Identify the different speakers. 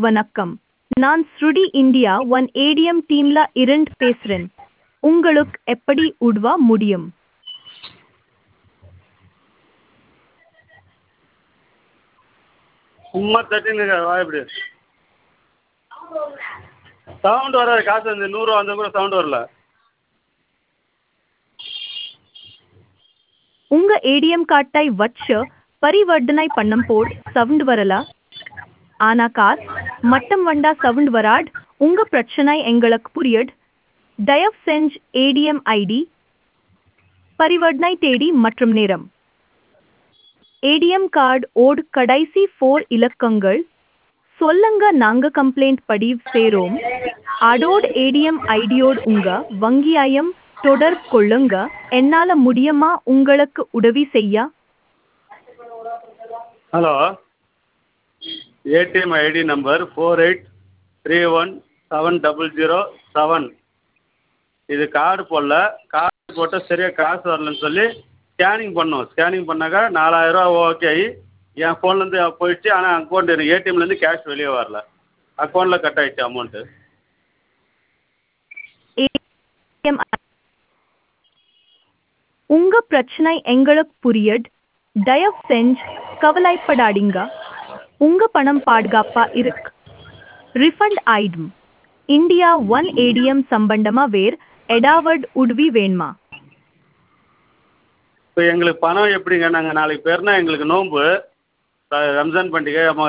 Speaker 1: வணக்கம் நான் ஸ்ருடி இந்தியா ஒன் ஏடிஎம் டீம்ல இருந்து பேசுறேன் உங்களுக்கு எப்படி உதவ முடியும்
Speaker 2: சும்மா தட்டின்னு வா இப்படி சவுண்ட் வராது காசு வந்து நூறுரூவா வந்தால் கூட சவுண்ட் வரல
Speaker 1: உங்க ஏடிஎம் கார்டை வச்சு பரிவர்த்தனை பண்ணும்போது சவுண்ட் வரல ஆனா கார் மட்டம் வந்தா சவுண்ட் வராட் உங்க பிரச்சனை எங்களுக்கு புரியுது தயவு செஞ்சு ஏடிஎம் ஐடி பரிவர்த்தனை தேதி மற்றும் நேரம் ஏடிஎம் கார்டு ஓட் கடைசி ஃபோர் இலக்கங்கள் சொல்லுங்க நாங்க கம்ப்ளைண்ட் பதிவு செய்றோம் அதோட ஏடிஎம் ஐடியோடு உங்க வங்கியாயம் தொடர்பு கொள்ளுங்க என்னால முடியுமா உங்களுக்கு உதவி செய்ய
Speaker 2: hello ATM ID number four eight three one seven double zero seven இது கார்டு போடல கார்டு போட்டால் சரியாக காசு வரலன்னு சொல்லி ஸ்கேனிங் பண்ணோம் ஸ்கேனிங் பண்ணாக்கா நாலாயிரரூவா ஓகே ஆகி என் ஃபோன்லேருந்து போயிடுச்சு ஆனால் அக்கௌண்ட் எனக்கு ஏடிஎம்லேருந்து கேஷ் வெளியே வரல அக்கௌண்ட்டில் கட் ஆகிடுச்சு அமௌண்ட்டு
Speaker 1: ATM உங்க பிரச்சனை எங்களுக்கு புரியுது தயவு செஞ்சு கவலைப்படாதீங்க உங்க பணம் பாதுகாப்பா இருக்கு ரிஃபண்ட் ஆயிடும் இந்தியா ஒன் ஏடிஎம் சம்பந்தமா வேர் எடாவட் உதவி வேணுமா
Speaker 2: இப்போ எங்களுக்கு பணம் எப்படிங்க நாங்கள் நாளைக்கு பேர்னா எங்களுக்கு நோன்பு ரம்ஜான் பண்டிகை